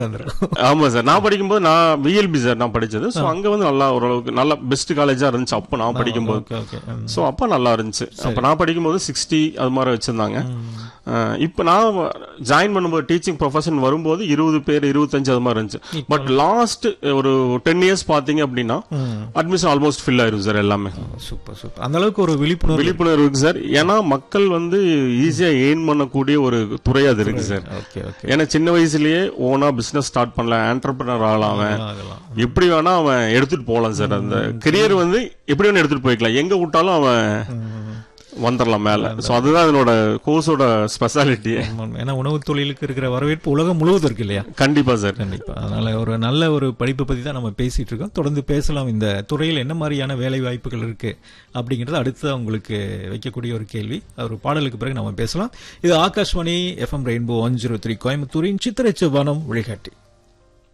வந்திருக்கும் ஆமா சார் நான் படிக்கும்போது நான் விஎல்பி சார் நான் படிச்சது ஸோ அங்க வந்து நல்லா ஓரளவுக்கு நல்ல பெஸ்ட் காலேஜா இருந்துச்சு அப்போ நான் படிக்கும்போது ஓகே ஓகே ம். ஸோ அப்போ நல்லா இருந்துச்சு அப்போ நான் படிக்கும்போது சிக்ஸ்டி அது மாதிரி வச்சிருந்தாங்க அஹ் இப்போ நான் ஜாயின் பண்ணும்போது டீச்சிங் ப்ரொஃபஷன் வரும்போது இருபது பேர் இருபத்தஞ்சு அது மாதிரி இருந்துச்சு பட் லாஸ்ட் ஒரு டென் இயர்ஸ் பாத்தீங்க அப்படின்னா அட்மிஷன் ஆல்மோஸ்ட் ஃபில் ஆயிரும் சார் எல்லாமே சூப்பர் சூப்பர் அந்த அளவுக்கு ஒரு விழிப்புணர்வு விழிப்புணர்வு இருக்கு சார் ஏன்னா மக்கள் வந்து ஈஸியா எய்ன் பண்ணக்கூடிய ஒரு துறை அது இருக்கு சார் ஓகே ஓகே ஏன்னா சின்ன வயசுலயே ஓனா பிசினஸ் ஸ்டார்ட் பண்ணலாம் ஆண்டர்பிரினர் ஆகலாம் அவன் அதெல்லாம் எப்படி வேணா அவன் எடுத்துட்டு போகலாம் சார் அந்த கெரியர் வந்து எப்படி வேணா எடுத்துட்டு போய்க்கலாம் எங்க விட்டாலும் அவன் வந்துடலாம் மேல சோ அதுதான் அதனோட கோர்ஸோட ஸ்பெஷாலிட்டி ஆமாம். ஏன்னா உணவு தொழிலுக்கு இருக்கிற வரவேற்பு உலகம் முழுவதும் இருக்கு இல்லையா கண்டிப்பா சார் கண்டிப்பா அதனால ஒரு நல்ல ஒரு படிப்பை பத்தி தான் நம்ம பேசிட்டு இருக்கோம் தொடர்ந்து பேசலாம் இந்த துறையில் என்ன மாதிரியான வேலை வாய்ப்புகள் இருக்கு அப்படிங்கறது அடுத்து உங்களுக்கு வைக்கக்கூடிய ஒரு கேள்வி ஒரு பாடலுக்கு பிறகு நம்ம பேசலாம் இது Akashvani FM rainbow one zero three கோயம்புத்தூரின் சித்திரை செவ்வானம் வழிகாட்டி